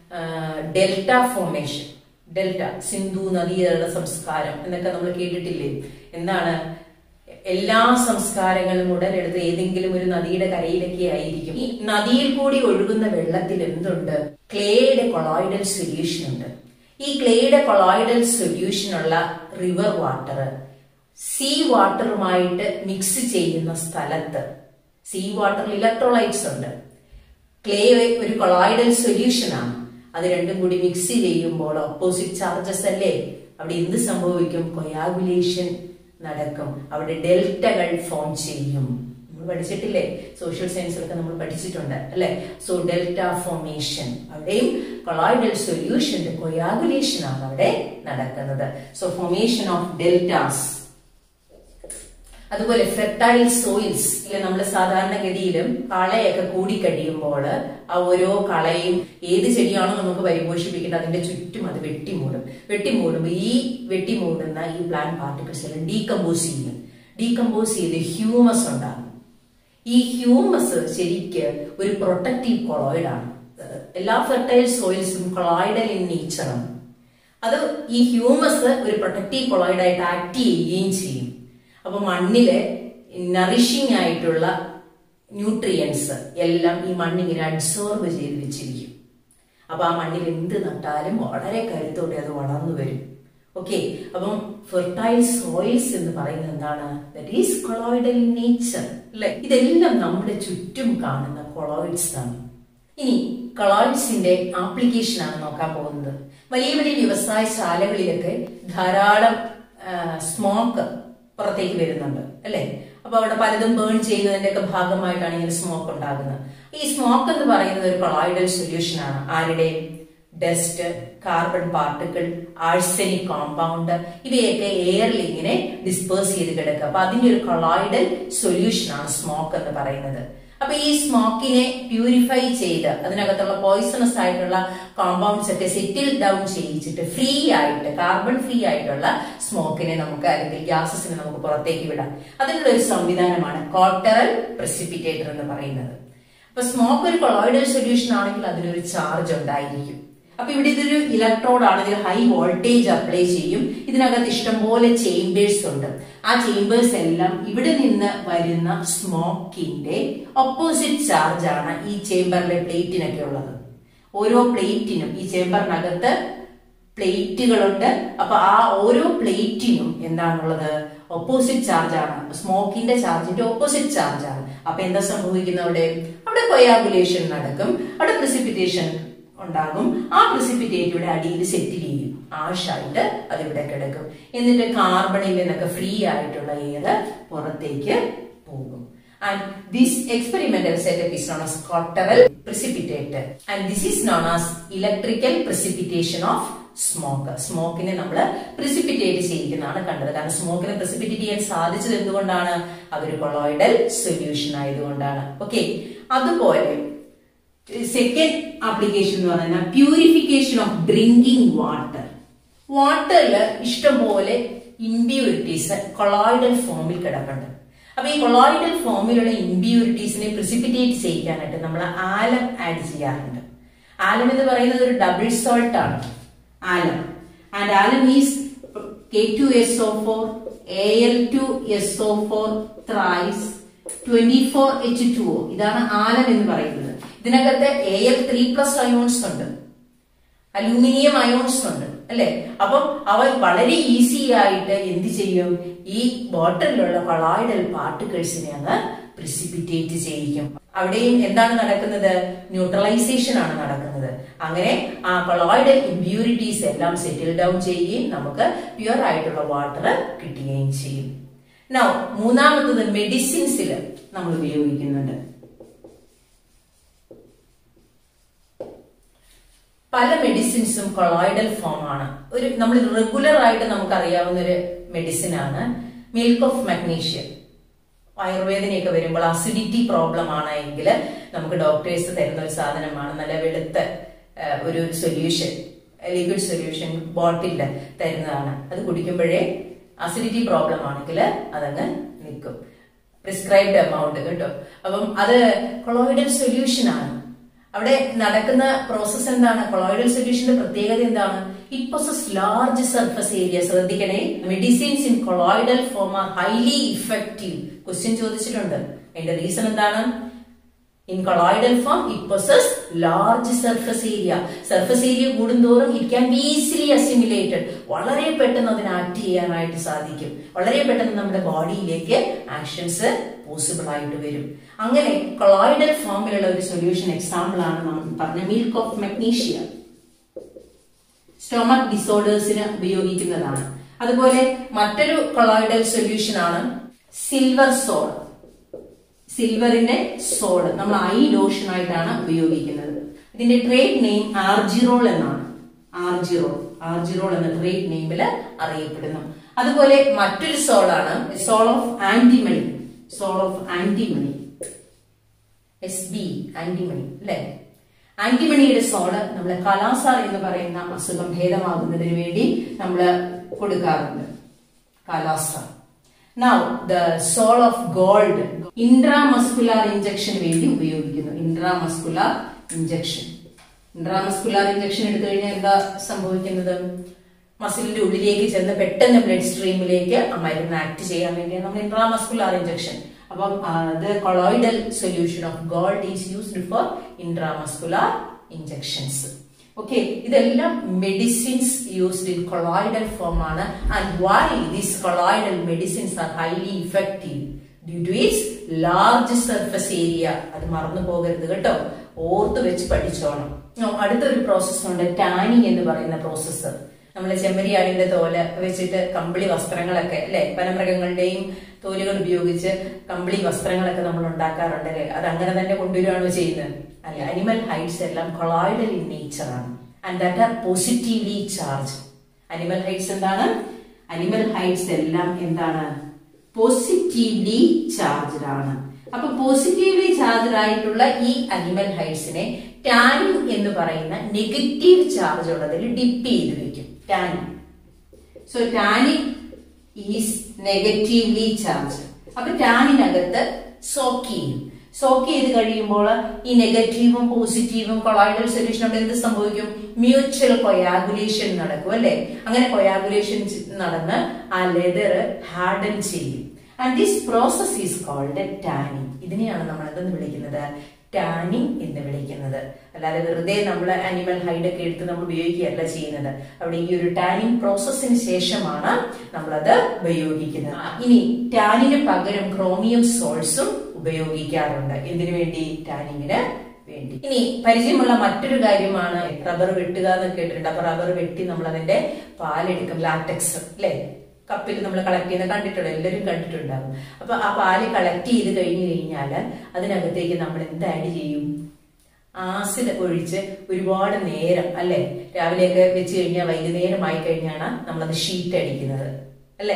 ഡെൽറ്റ ഫോർമേഷൻ ഡെൽറ്റ സിന്ധു നദീതട സംസ്കാരം എന്നൊക്കെ നമ്മൾ കേട്ടിട്ടില്ലേ എന്താണ് എല്ലാ സംസ്കാരങ്ങളും ഉടലെടുത്ത് ഏതെങ്കിലും ഒരു നദിയുടെ കരയിലൊക്കെ ആയിരിക്കും ഈ നദിയിൽ കൂടി ഒഴുകുന്ന വെള്ളത്തിൽ എന്തുണ്ട് ക്ലേയുടെ കൊളോയിഡൽ സൊല്യൂഷൻ ഉണ്ട് ഈ ക്ലേയുടെ കൊളോയിഡൽ സൊല്യൂഷൻ ഉള്ള റിവർ വാട്ടർ സീ വാട്ടറുമായിട്ട് മിക്സ് ചെയ്യുന്ന സ്ഥലത്ത് സീ വാട്ടറിൽ ഇലക്ട്രോലൈറ്റ്സ് ഉണ്ട് ക്ലേ ഒരു കൊളോയിഡൽ സൊല്യൂഷൻ ആണ് അത് രണ്ടും കൂടി മിക്സ് ചെയ്യുമ്പോൾ ഓപ്പോസിറ്റ് ചാർജസ് അല്ലേ അവിടെ എന്ത് സംഭവിക്കും കൊയാഗുലേഷൻ നടക്കും അവിടെ ഡെൽറ്റകൾ ഫോം ചെയ്യും നമ്മൾ പഠിച്ചിട്ടില്ലേ സോഷ്യൽ സയൻസിലൊക്കെ നമ്മൾ പഠിച്ചിട്ടുണ്ട് അല്ലെ സോ ഡെൽറ്റ ഫോർമേഷൻ അവിടെയും കൊളോയിഡൽ സൊല്യൂഷന്റെ കൊയാഗുലേഷൻ ആണ് അവിടെ നടക്കുന്നത് സോ ഫോർമേഷൻ ഓഫ് ഡെൽറ്റാസ് അതുപോലെ ഫെർട്ടൈൽ സോയിൽസ് ഇല്ല നമ്മൾ സാധാരണഗതിയിലും കളയൊക്കെ കൂടിക്കഴിയുമ്പോൾ ആ ഓരോ കളയും ഏത് ചെടിയാണോ നമുക്ക് പരിപോഷിപ്പിക്കേണ്ടത് അതിന്റെ ചുറ്റും അത് വെട്ടിമൂടും വെട്ടിമൂടുമ്പോൾ ഈ വെട്ടിമൂടുന്ന ഈ പ്ലാന്റ് പാർട്ടിക്കിൾസ് എല്ലാം ഡീകമ്പോസ് ചെയ്യും ഡീകമ്പോസ് ചെയ്ത് ഹ്യൂമസ് ഉണ്ടാകും ഈ ഹ്യൂമസ് ശരിക്ക് ഒരു പ്രൊട്ടക്റ്റീവ് കൊളോയിഡാണ് എല്ലാ ഫെർട്ടൈൽ സോയിൽസും കൊളോയിഡൽ ഇൻ നേച്ചറാണ് അത് ഈ ഹ്യൂമസ് ഒരു പ്രൊട്ടക്റ്റീവ് കൊളോയിഡായിട്ട് ആക്ട് ചെയ്യുകയും ചെയ്യും അപ്പൊ മണ്ണില് നറിഷിംഗ് ആയിട്ടുള്ള ന്യൂട്രിയൻസ് എല്ലാം ഈ മണ്ണിങ്ങനെ അബ്സോർബ് ചെയ്ത് വെച്ചിരിക്കും അപ്പൊ ആ മണ്ണിൽ എന്ത് നട്ടാലും വളരെ കരുത്തോടെ അത് വളർന്നു വരും ഓക്കെ അപ്പം ഫെർട്ടൈൽ സോയിൽസ് എന്ന് പറയുന്നത് എന്താണ് ദറ്റ് ഈസ് കൊളോയിഡൽ നേച്ചർ അല്ലെ ഇതെല്ലാം നമ്മുടെ ചുറ്റും കാണുന്ന കൊളോയിഡ്സ് ആണ് ഇനി കൊളോയിഡ്സിന്റെ ആപ്ലിക്കേഷൻ ആണ് നോക്കാൻ പോകുന്നത് വലിയ വലിയ വ്യവസായശാലകളിലൊക്കെ ധാരാളം സ്മോക്ക് പുറത്തേക്ക് വരുന്നുണ്ട് അല്ലെ അപ്പൊ അവിടെ പലതും ബേൺ ചെയ്യുന്നതിന്റെ ഒക്കെ ഭാഗമായിട്ടാണ് ഇങ്ങനെ സ്മോക്ക് ഉണ്ടാകുന്നത് ഈ സ്മോക്ക് എന്ന് പറയുന്നത് ഒരു കൊളോയിഡൽ സൊല്യൂഷൻ ആണ് ആരുടെ dust carbon particle arsenic compound ഇവയൊക്കെ എയറിൽ ഇങ്ങനെ ഡിസ്പേഴ്സ് ചെയ്ത് കിടക്കുക അപ്പൊ അതിന്റെ ഒരു കൊളോയിഡൽ സൊല്യൂഷൻ ആണ് സ്മോക്ക് എന്ന് പറയുന്നത് അപ്പൊ ഈ സ്മോക്കിനെ പ്യൂരിഫൈ ചെയ്ത് അതിനകത്തുള്ള പോയിസണസ് ആയിട്ടുള്ള കോമ്പൗണ്ട്സ് ഒക്കെ സെറ്റിൽ ഡൗൺ ചെയ്യിച്ചിട്ട് ഫ്രീ ആയിട്ട് കാർബൺ ഫ്രീ ആയിട്ടുള്ള സ്മോക്കിനെ നമുക്ക് അല്ലെങ്കിൽ ഗ്യാസസിനെ നമുക്ക് പുറത്തേക്ക് വിടാം അതിനുള്ള ഒരു സംവിധാനമാണ് കോട്ടറൽ പ്രസിപ്പിറ്റേറ്റർ എന്ന് പറയുന്നത് അപ്പൊ സ്മോക്ക് ഒരു കൊളോയിഡൽ സൊല്യൂഷൻ ആണെങ്കിൽ അതിനൊരു ചാർജ് ഉണ്ടായിരിക്കും അപ്പൊ ഇവിടെ ഇതൊരു ഇലക്ട്രോഡ് ആണ് ഇതിൽ ഹൈ വോൾട്ടേജ് അപ്ലൈ ചെയ്യും ഇതിനകത്ത് ഇഷ്ടംപോലെ ചേംബേഴ്സ് ഉണ്ട് ആ ചേംബേഴ്സ് എല്ലാം ഇവിടെ നിന്ന് വരുന്ന സ്മോക്കിന്റെ ഓപ്പോസിറ്റ് ചാർജ് ആണ് ഈ ചേംബറിലെ പ്ലേറ്റിനൊക്കെ ഉള്ളത് ഓരോ പ്ലേറ്റിനും ഈ ചേംബറിനകത്ത് പ്ലേറ്റുകളുണ്ട് അപ്പൊ ആ ഓരോ പ്ലേറ്റിനും എന്താണുള്ളത് ഓപ്പോസിറ്റ് ചാർജ് ആണ് സ്മോക്കിന്റെ ചാർജിന്റെ ഓപ്പോസിറ്റ് ചാർജ് ആണ് അപ്പൊ എന്താ സംഭവിക്കുന്നത് അവിടെ അവിടെ കൊയാഗുലേഷൻ നടക്കും അവിടെ പ്രസിപ്പിറ്റേഷൻ ഉണ്ടാകും ആ പ്രസിപ്പിറ്റേറ്റ് ഇവിടെ അടിയിൽ സെറ്റിൽ ചെയ്യും ആഷായിട്ട് അതിവിടെ കിടക്കും എന്നിട്ട് കാർബണിൽ നിന്നൊക്കെ ഫ്രീ ആയിട്ടുള്ള എയർ പുറത്തേക്ക് പോകും and this experimental setup is known as quateral precipitator and this is known as electrical precipitation of smoke സ്മോക്കിനെ നമ്മൾ പ്രിസിപ്പിറ്റേറ്റ് ചെയ്യിക്കുന്നതാണ് കണ്ടത് കാരണം സ്മോക്കിനെ പ്രിസിപ്പിറ്റേറ്റ് ചെയ്യാൻ സാധിച്ചത് എന്തുകൊണ്ടാണ് അതൊരു കൊളോയിഡൽ സൊല്യൂഷൻ ആയതുകൊണ്ടാണ് ഓക്കെ അതുപോലെ സെക്കൻഡ് ആപ്ലിക്കേഷൻ എന്ന് പറയുന്നത് പ്യൂരിഫിക്കേഷൻ ഓഫ് ഡ്രിങ്കിങ് വാട്ടർ വാട്ടറിൽ ഇഷ്ടംപോലെ ഇമ്പ്യൂരിറ്റീസ് കൊളോയിഡൽ ഫോമിൽ കിടപ്പുണ്ട് അപ്പൊ ഈ കൊളോയിഡൽ ഫോമിലുള്ള ഇമ്പ്യൂരിറ്റീസിനെ പ്രിസിപ്പിറ്റേറ്റ് ചെയ്യിക്കാനായിട്ട് നമ്മൾ ആലം ആഡ് ചെയ്യാറുണ്ട് ആലം എന്ന് പറയുന്നത് ഒരു ഡബിൾ സോൾട്ട് ആണ് alum and alum is K two S O four A L two S O four thrice twenty four H two O ഇതാണ് ആലം എന്ന് പറയുന്നത് ഇതിനകത്ത് A L three plus ions ഉണ്ട് അലൂമിനിയം അയോൺസ് ഉണ്ട് അല്ലെ അപ്പം അവ വളരെ ഈസി ആയിട്ട് എന്ത് ചെയ്യും ഈ ബോട്ടിലുള്ള കൊളോയിഡൽ പാർട്ടിക്കിൾസിനെ അങ്ങ് പ്രിസിപ്പിറ്റേറ്റ് ചെയ്യിക്കും അവിടെയും എന്താണ് നടക്കുന്നത് ന്യൂട്രലൈസേഷൻ ആണ് നടക്കുന്നത് അങ്ങനെ ആ കൊളോയിഡൽ ഇമ്പ്യൂരിറ്റീസ് എല്ലാം സെറ്റിൽ ഡൗൺ ചെയ്യുകയും നമുക്ക് പ്യുവർ ആയിട്ടുള്ള വാട്ടർ കിട്ടുകയും ചെയ്യും നൗ മൂന്നാമത്തത് മെഡിസിൻസിൽ നമ്മൾ ഉപയോഗിക്കുന്നുണ്ട് പല മെഡിസിൻസും കൊളോയിഡൽ ഫോം ആണ് ഒരു നമ്മൾ റെഗുലർ ആയിട്ട് നമുക്ക് അറിയാവുന്ന ഒരു മെഡിസിൻ ആണ് മിൽക്ക് ഓഫ് മഗ്നീഷ്യം ആയുർവേദനയൊക്കെ വരുമ്പോൾ അസിഡിറ്റി പ്രോബ്ലം ആണ് എങ്കിൽ നമുക്ക് ഡോക്ടേഴ്സ് തരുന്ന ഒരു സാധനമാണ് നല്ല വെളുത്ത ഒരു സൊല്യൂഷൻ ലിക്വിഡ് സൊല്യൂഷൻ ബോട്ടിൽ തരുന്നതാണ് അത് കുടിക്കുമ്പോഴേ അസിഡിറ്റി പ്രോബ്ലം ആണെങ്കിൽ അതങ്ങ് നിൽക്കും പ്രിസ്ക്രൈബ്ഡ് എമൗണ്ട് കേട്ടോ അപ്പം അത് കൊളോയിഡൽ സൊല്യൂഷൻ ആണ് അവിടെ നടക്കുന്ന പ്രോസസ് എന്താണ് കൊളോയിഡൽ സൊല്യൂഷന്റെ പ്രത്യേകത എന്താണ് it possess large surface area ശ്രദ്ധിക്കണേ medicines in colloidal form are highly effective question ചോദിച്ചിട്ടുണ്ട് അതിന്റെ റീസൺ എന്താണ് in colloidal form it possess large surface area surface area കൂടുന്തോറും it can be easily assimilated വളരെ പെട്ടെന്ന് അതിന് ആക്ട് ചെയ്യാനായിട്ട് സാധിക്കും വളരെ പെട്ടെന്ന് നമ്മുടെ ബോഡിയിലേക്ക് ആക്ഷൻസ് പോസിബിൾ ആയിട്ട് വരും അങ്ങനെ കൊളോയിഡൽ ഫോമിലുള്ള ഒരു സൊല്യൂഷൻ എക്സാമ്പിൾ ആണ് നമ്മൾ പറഞ്ഞ മിൽക്ക് ഓഫ് മഗ്നീഷ്യ സ്റ്റൊമക് ഡിസോർഡേഴ്സിന് ഉപയോഗിക്കുന്നതാണ് അതുപോലെ മറ്റൊരു കൊളോയിഡൽ സൊല്യൂഷൻ ആണ് സിൽവർ സോഡ് സിൽവറിന്റെ സോഡ് നമ്മൾ ഐ ലോഷൻ ആയിട്ടാണ് ഉപയോഗിക്കുന്നത് ഇതിന്റെ ട്രേഡ് നെയിം ആർജിറോൾ എന്നാണ് ആർജിറോൾ ആർജിറോൾ എന്ന ട്രേഡ് നെയിമിൽ അറിയപ്പെടുന്നു അതുപോലെ മറ്റൊരു സോളാണ് sol of antimony sol of antimony S B antimony അല്ലെ ആന്റിമണിയുടെ സോള് നമ്മൾ കലാസാർ എന്ന് പറയുന്ന അസുഖം ഭേദമാകുന്നതിന് വേണ്ടി നമ്മൾ കൊടുക്കാറുണ്ട് kala-azar now the sol of gold intramuscular ഇഞ്ചക്ഷന് വേണ്ടി ഉപയോഗിക്കുന്നു ഇൻട്രാമസ്കുലാർ ഇഞ്ചക്ഷൻ ഇൻട്രാമസ്കുലാർ ഇഞ്ചക്ഷൻ എടുത്തു കഴിഞ്ഞാൽ എന്താ സംഭവിക്കുന്നത് മസിലിന്റെ ഉള്ളിലേക്ക് ചെന്ന് പെട്ടെന്ന് ബ്ലഡ് സ്ട്രീമിലേക്ക് ആ മരുന്ന് ആക്ട് ചെയ്യാൻ വേണ്ടിയാണ് നമ്മൾ ഇൻട്രാമസ്കുലാർ ഇഞ്ചക്ഷൻ അപ്പം അത് colloidal solution of gold is used for intramuscular injections okay ഇതെല്ലാം medicines used in colloidal form ആണ് and why these colloidal medicines are highly effective due to its large surface area അത് മറന്നു പോകരുത് കേട്ടോ ഓർത്ത് വെച്ച് പഠിച്ചോണം അടുത്തൊരു പ്രോസസ് ഉണ്ട് ടാനിങ് എന്ന് പറയുന്ന പ്രോസസ്സ് നമ്മൾ ചെമ്മരിയാടിന്റെ തോല് വെച്ചിട്ട് കമ്പിളി വസ്ത്രങ്ങളൊക്കെ അല്ലെ വനമൃഗങ്ങളുടെയും തോലുകൾ ഉപയോഗിച്ച് കമ്പിളി വസ്ത്രങ്ങളൊക്കെ നമ്മൾ ഉണ്ടാക്കാറുണ്ട് അല്ലെ അത് അങ്ങനെ തന്നെ കൊണ്ടുവരികയാണോ ചെയ്യുന്നത് അല്ലെ അനിമൽ ഹൈറ്റ്സ് എല്ലാം കൊളോയിഡൽ ഇൻ നേച്ചർ ആണ് and that are positively charge animal hides എന്താണ് അനിമൽ ഹൈഡ്സ് എല്ലാം എന്താണ് പോസിറ്റീവ്ലി ചാർജ്ഡ് ആണ് അപ്പൊ പോസിറ്റീവ്ലി ചാർജ്ഡ് ആയിട്ടുള്ള ഈ അനിമൽ ഹൈഡ്സിനെ ടാനിൻ എന്ന് പറയുന്ന നെഗറ്റീവ് ചാർജ് ഉള്ളതിൽ ഡിപ്പ് ചെയ്ത് വെക്കും tannin so tannin is negatively charge അപ്പൊ ടാനിനകത്ത് സോക്ക് ചെയ്യും സോക്ക് ചെയ്ത് കഴിയുമ്പോൾ ഈ നെഗറ്റീവും പോസിറ്റീവും കൊളോയിഡൽ സൊല്യൂഷൻ അവിടെ എന്ത് സംഭവിക്കും മ്യൂച്വൽ കൊയാഗുലേഷൻ നടക്കും അല്ലെ അങ്ങനെ കൊയാഗുലേഷൻ നടന്ന് ആ ലെതർ ഹാർഡൻ ചെയ്യും and this process is called tanning ഇതിനെയാണ് നമ്മൾ എന്തെന്ന് വിളിക്കുന്നത് ടാനിങ് എന്ന് വിളിക്കുന്നത് അല്ലാതെ വെറുതെ നമ്മൾ അനിമൽ ഹൈഡ് ഒക്കെ എടുത്ത് നമ്മൾ ഉപയോഗിക്കുകയല്ല ചെയ്യുന്നത് അവിടെ ഈ ഒരു ടാനിങ് പ്രോസസ്സിന് ശേഷമാണ് നമ്മളത് ഉപയോഗിക്കുന്നത് ഇനി ടാനിന് പകരം ക്രോമിയം സോൾസും ഉപയോഗിക്കാറുണ്ട് എന്തിനു വേണ്ടി ടാനിങ്ങിന് വേണ്ടി ഇനി പരിചയമുള്ള മറ്റൊരു കാര്യമാണ് റബ്ബർ വെട്ടുക എന്ന് കേട്ടിട്ടുണ്ട് അപ്പൊ റബ്ബർ വെട്ടി നമ്മൾ അതിന്റെ പാലെടുക്കും ലാറ്റക്സ് അല്ലെ കപ്പിൽ നമ്മൾ കളക്ട് ചെയ്യുന്ന കണ്ടിട്ടുണ്ട് എല്ലാവരും കണ്ടിട്ടുണ്ടാകും അപ്പൊ ആ പാല് കളക്ട് ചെയ്ത് കഴിഞ്ഞു കഴിഞ്ഞാൽ അതിനകത്തേക്ക് നമ്മൾ എന്ത് ആഡ് ചെയ്യും ആസിഡ് ഒഴിച്ച് ഒരുപാട് നേരം അല്ലെ രാവിലെയൊക്കെ വെച്ച് കഴിഞ്ഞാൽ വൈകുന്നേരം ആയി കഴിഞ്ഞാണ് നമ്മളത് ഷീറ്റ് അടിക്കുന്നത് അല്ലെ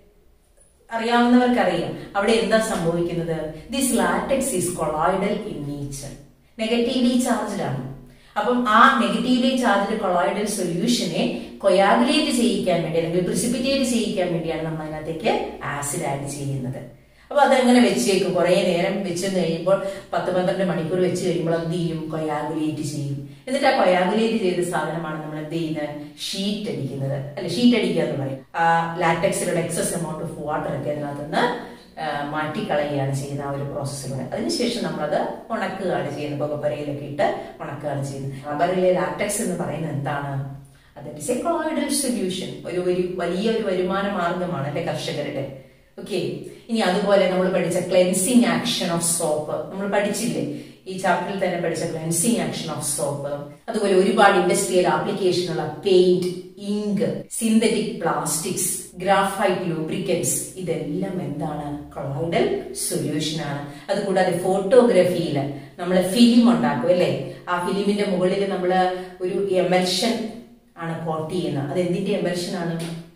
അറിയാവുന്നവർക്കറിയാം അവിടെ എന്താ സംഭവിക്കുന്നത് this latex is colloidal in nature negatively charged ആണ് അപ്പം ആ നെഗറ്റീവ്ലി ചാർജ്ഡ് കൊളോയിഡൽ സൊല്യൂഷനെ കൊയാഗുലേറ്റ് ചെയ്യിക്കാൻ വേണ്ടി അല്ലെങ്കിൽ പ്രിസിപ്പിറ്റേറ്റ് ചെയ്യിക്കാൻ വേണ്ടിയാണ് നമ്മൾ അതിനകത്തേക്ക് ആസിഡ് ആഡ് ചെയ്യുന്നത് അപ്പൊ അതെങ്ങനെ വെച്ചേക്കും കുറെ നേരം വെച്ച് കഴിയുമ്പോൾ പത്ത് പന്ത്രണ്ട് മണിക്കൂർ വെച്ച് കഴിയുമ്പോൾ എന്ത് ചെയ്യും കൊയാഗുലേറ്റ് ചെയ്യും എന്നിട്ട് ആ കൊയാഗുലേറ്റ് ചെയ്ത സാധനമാണ് നമ്മൾ എന്ത് ചെയ്യുന്നത് ഷീറ്റ് അടിക്കുന്നത് അല്ലെ ഷീറ്റ് അടിക്കുക എന്ന് പറയും ആ ലാറ്റക്സിലുള്ള എക്സസ് എമൗണ്ട് ഓഫ് വാട്ടർ ഒക്കെ അതിനകത്തുനിന്ന് മാറ്റിക്കളയുകയാണ് ചെയ്യുന്ന ആ ഒരു പ്രോസസ്സിലൂടെ അതിനുശേഷം നമ്മളത് ഉണക്കുകയാണ് ചെയ്യുന്നത് പുകപ്പരയിലൊക്കെ ഇട്ട് ഉണക്കുകയാണ് ചെയ്യുന്നത് റബ്ബറിലെ ലാറ്റക്സ് എന്ന് പറയുന്നത് എന്താണ് അത് ഇസ് എ കൊളോയിഡൽ സൊല്യൂഷൻ ഒരു വലിയ ഒരു വരുമാന മാർഗമാണ് അല്ലെ കർഷകരുടെ ഓക്കെ ഇനി അതുപോലെ നമ്മൾ പഠിച്ച ക്ലെൻസിങ് ആക്ഷൻ ഓഫ് സോപ്പ് നമ്മൾ പഠിച്ചില്ലേ ഈ ചാപ്റ്ററിൽ തന്നെ പഠിച്ച ക്ലെൻസിങ് ആക്ഷൻ ഓഫ് സോപ്പ് അതുപോലെ ഒരുപാട് ഇൻഡസ്ട്രിയൽ ആപ്ലിക്കേഷനുള്ള paint ink synthetic plastics graphite lubricants ഇതെല്ലാം എന്താണ് കൊളോയിഡൽ സൊല്യൂഷൻ ആണ് അതുകൂടാതെ ഫോട്ടോഗ്രാഫിയിൽ നമ്മൾ ഫിലിം ഉണ്ടാക്കും അല്ലേ ആ ഫിലിമിന്റെ മുകളിൽ നമ്മൾ ഒരു എമൽഷൻ ആണ് കോട്ട് ചെയ്യുന്നത് അത് എന്തിന്റെ എമൽഷൻ ആണ്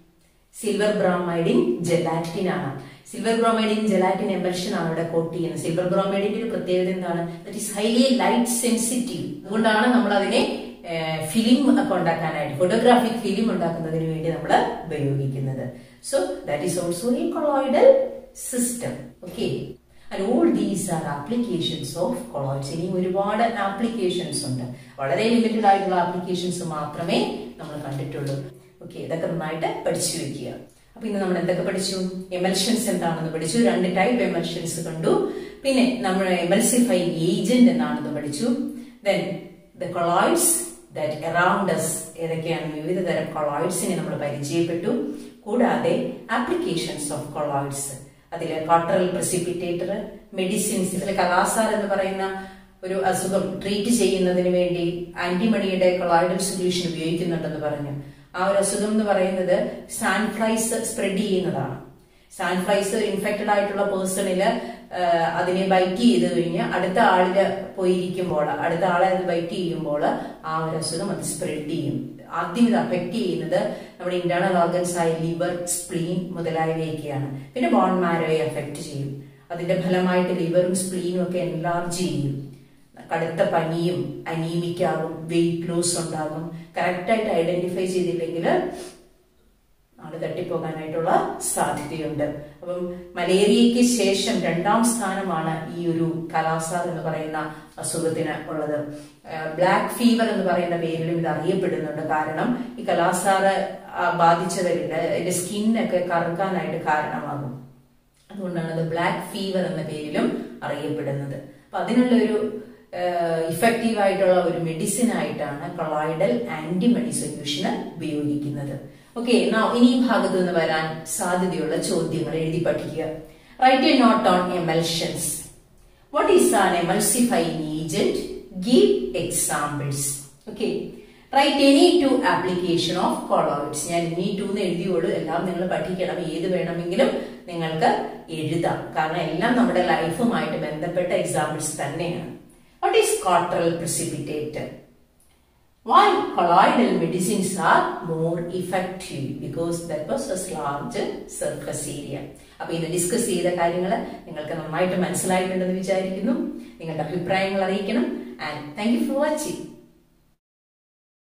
സിൽവർ ബ്രോമൈഡിൻ ജെലാറ്റിൻ ആണ് സിൽവർ ബ്രോമൈഡിൻ ജെലാറ്റിൻ എമൽഷൻ ആണ് ഇവിടെ കോട്ട് ചെയ്യുന്നത് സിൽവർ ബ്രോമൈഡിന്റെ ഒരു പ്രത്യേകത എന്താണ് that is highly light sensitive അതുകൊണ്ടാണ് നമ്മൾ അതിനെ ഫിലിം ഒക്കെ ഉണ്ടാക്കാനായിട്ട് ഫോട്ടോഗ്രാഫിക് ഫിലിം ഉണ്ടാക്കുന്നതിന് വേണ്ടി നമ്മൾ ഉപയോഗിക്കുന്നത് so that is also a colloidal system okay and all these are applications of colloids ഇനി ഒരുപാട് ആപ്ലിക്കേഷൻസ് ഉണ്ട് വളരെ ലിമിറ്റഡ് ആയിട്ടുള്ള ആപ്ലിക്കേഷൻസ് മാത്രമേ നമ്മൾ കണ്ടിട്ടുള്ളൂ ഓക്കെ ഇതൊക്കെ നന്നായിട്ട് പഠിച്ചു വെക്കുക അപ്പൊ ഇന്ന് നമ്മൾ എന്തൊക്കെ പഠിച്ചു എമൽഷൻസ് എന്താണെന്ന് പഠിച്ചു രണ്ട് ടൈപ്പ് എമൽഷൻസ് കണ്ടു പിന്നെ നമ്മൾ എമൽസിഫൈങ് ഏജന്റ് എന്താണെന്ന് പഠിച്ചു then the colloids that around us ഏതൊക്കെയാണ് വിവിധ തരം കൊളോയിഡ്സിനെ നമ്മൾ പരിചയപ്പെട്ടു കൂടാതെ ആപ്ലിക്കേഷൻസ് ഓഫ് കൊളോയിഡ്സ് അതിൽ കോട്ടറൽ പ്രസിപ്പിറ്റേറ്റർ മെഡിസിൻസ് ഇതിൽ കലാസാർ എന്ന് പറയുന്ന ഒരു അസുഖം ട്രീറ്റ് ചെയ്യുന്നതിന് വേണ്ടി ആന്റിമണിയുടെ കൊളോയിഡൽ സൊല്യൂഷൻ ഉപയോഗിക്കുന്നുണ്ടെന്ന് പറഞ്ഞു ആ ഒരു അസുഖം എന്ന് പറയുന്നത് സാൻഫ്ലൈസ് സ്പ്രെഡ് ചെയ്യുന്നതാണ് സാൻഫ്ലൈസ് ഇൻഫെക്റ്റഡ് ആയിട്ടുള്ള പേഴ്സണില് അതിനെ ബൈറ്റ് ചെയ്ത് കഴിഞ്ഞ് അടുത്ത ആളില് പോയിരിക്കുമ്പോൾ അടുത്ത ആളെ അത് ബൈറ്റ് ചെയ്യുമ്പോൾ ആ ഒരു അസുഖം അത് സ്പ്രെഡ് ചെയ്യും ആദ്യം ഇത് അഫക്ട് ചെയ്യുന്നത് നമ്മുടെ ഇന്റേണൽ ഓർഗൻസ് ആയ ലിവർ സ്പ്ലീൻ മുതലായവയൊക്കെയാണ് പിന്നെ ബോൺ മാരോയെ അഫക്ട് ചെയ്യും അതിന്റെ ഫലമായിട്ട് ലിവറും സ്പ്ലീനും ഒക്കെ എൻലാർജ് ചെയ്യും കടുത്ത പനിയും അനീമിക്കാവും വെയിറ്റ് ലോസ് ഉണ്ടാകും കറക്റ്റായിട്ട് ഐഡന്റിഫൈ ചെയ്തില്ലെങ്കിൽ ആള് തട്ടിപ്പോകാനായിട്ടുള്ള സാധ്യതയുണ്ട് അപ്പം മലേറിയയ്ക്ക് ശേഷം രണ്ടാം സ്ഥാനമാണ് ഈ ഒരു കലാസാർ എന്ന് പറയുന്ന അസുഖത്തിന് ഉള്ളത് ബ്ലാക്ക് ഫീവർ എന്ന് പറയുന്ന പേരിലും ഇത് അറിയപ്പെടുന്നുണ്ട് കാരണം ഈ കലാസാറ് ബാധിച്ചവരിൽ അതിന്റെ സ്കിന്നൊക്കെ കറുക്കാനായിട്ട് കാരണമാകും അതുകൊണ്ടാണ് അത് ബ്ലാക്ക് ഫീവർ എന്ന പേരിലും അറിയപ്പെടുന്നത് അപ്പൊ അതിനുള്ള ഒരു ഇഫക്റ്റീവ് ആയിട്ടുള്ള ഒരു മെഡിസിൻ ആയിട്ടാണ് കൊളോയിഡൽ ആന്റിമണി സൊല്യൂഷന് ഉപയോഗിക്കുന്നത് ഓക്കെ ഇനി ഈ ഭാഗത്ത് നിന്ന് വരാൻ സാധ്യതയുള്ള ചോദ്യങ്ങൾ എഴുതി പഠിക്കുക write a note on emulsions what is an emulsifying agent give examples okay write any two application of colloids ഞാൻ എനി ടു എന്ന് എഴുതിയോളൂ എല്ലാം നിങ്ങൾ പഠിക്കണം ഏത് വേണമെങ്കിലും നിങ്ങൾക്ക് എഴുതാം കാരണം എല്ലാം നമ്മുടെ ലൈഫുമായിട്ട് ബന്ധപ്പെട്ട എക്സാമ്പിൾസ് തന്നെയാണ് what is Cottrell precipitate Why colloidal medicines are more effective? Because that possess large surface area. അപ്പൊ ഇന്ന് ഡിസ്കസ് ചെയ്ത കാര്യങ്ങൾ നിങ്ങൾക്ക് നന്നായിട്ട് മനസ്സിലായിട്ടുണ്ടെന്ന് വിചാരിക്കുന്നു നിങ്ങളുടെ അഭിപ്രായങ്ങൾ അറിയിക്കണം and thank you for watching